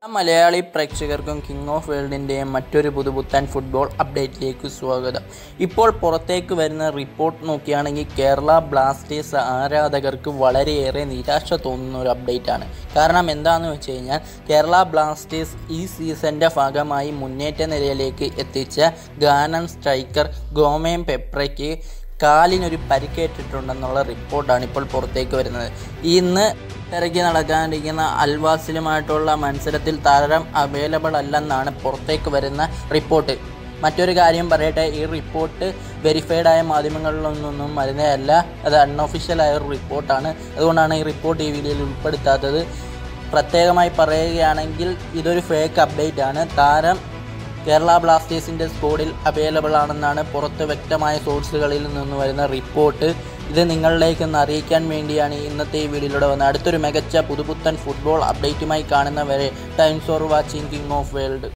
മലയാളി പ്രേക്ഷകർക്കും king of വേൾഡിൻ്റെയും മറ്റൊരു പുതുപുത്തൻ ഫുട്ബോൾ അപ്ഡേറ്റിലേക്ക് സ്വാഗതം ഇപ്പോൾ പുറത്തേക്ക് വരുന്ന റിപ്പോർട്ട് നോക്കുകയാണെങ്കിൽ കേരള ബ്ലാസ്റ്റേഴ്സ് ആരാധകർക്ക് വളരെയേറെ നിരാശ തോന്നുന്ന ഒരു അപ്ഡേറ്റ് ആണ് കാരണം എന്താണെന്ന് വെച്ച് കഴിഞ്ഞാൽ കേരള ബ്ലാസ്റ്റേഴ്സ് ഈ സീസണിൻ്റെ ഭാഗമായി മുന്നേറ്റ നിരയിലേക്ക് എത്തിച്ച ഗാനൻ സ്ട്രൈക്കർ ഗോമയം പെപ്രയ്ക്ക് കാലിനൊരു പരിക്കേറ്റിട്ടുണ്ടെന്നുള്ള റിപ്പോർട്ടാണ് ഇപ്പോൾ പുറത്തേക്ക് വരുന്നത് ഇന്ന് ഇറക്കി നടക്കാനിരിക്കുന്ന അൽവാസിലുമായിട്ടുള്ള മത്സരത്തിൽ താരം അവൈലബിൾ അല്ലെന്നാണ് പുറത്തേക്ക് വരുന്ന റിപ്പോർട്ട് മറ്റൊരു കാര്യം പറയട്ടെ ഈ റിപ്പോർട്ട് വെരിഫൈഡ് ആയ മാധ്യമങ്ങളിലൊന്നും വരുന്നതല്ല അത് അൺഒഫീഷ്യലായ ഒരു റിപ്പോർട്ടാണ് അതുകൊണ്ടാണ് ഈ റിപ്പോർട്ട് ഈ വീഡിയോയിൽ ഉൾപ്പെടുത്താത്തത് പ്രത്യേകമായി പറയുകയാണെങ്കിൽ ഇതൊരു ഫേക്ക് അപ്ഡേറ്റ് ആണ് താരം കേരള ബ്ലാസ്റ്റേഴ്സിൻ്റെ സ്കോഡിൽ അവൈലബിൾ ആണെന്നാണ് പുറത്ത് വ്യക്തമായ സോഴ്സുകളിൽ നിന്ന് വരുന്ന റിപ്പോർട്ട് ഇത് നിങ്ങളിലേക്കൊന്ന് അറിയിക്കാൻ വേണ്ടിയാണ് ഇന്നത്തെ ഈ വീഡിയോയിലൂടെ വന്നത് അടുത്തൊരു മികച്ച പുതുപുത്തൻ ഫുട്ബോൾ അപ്ഡേറ്റുമായി കാണുന്നവരെ thanks for watching king of world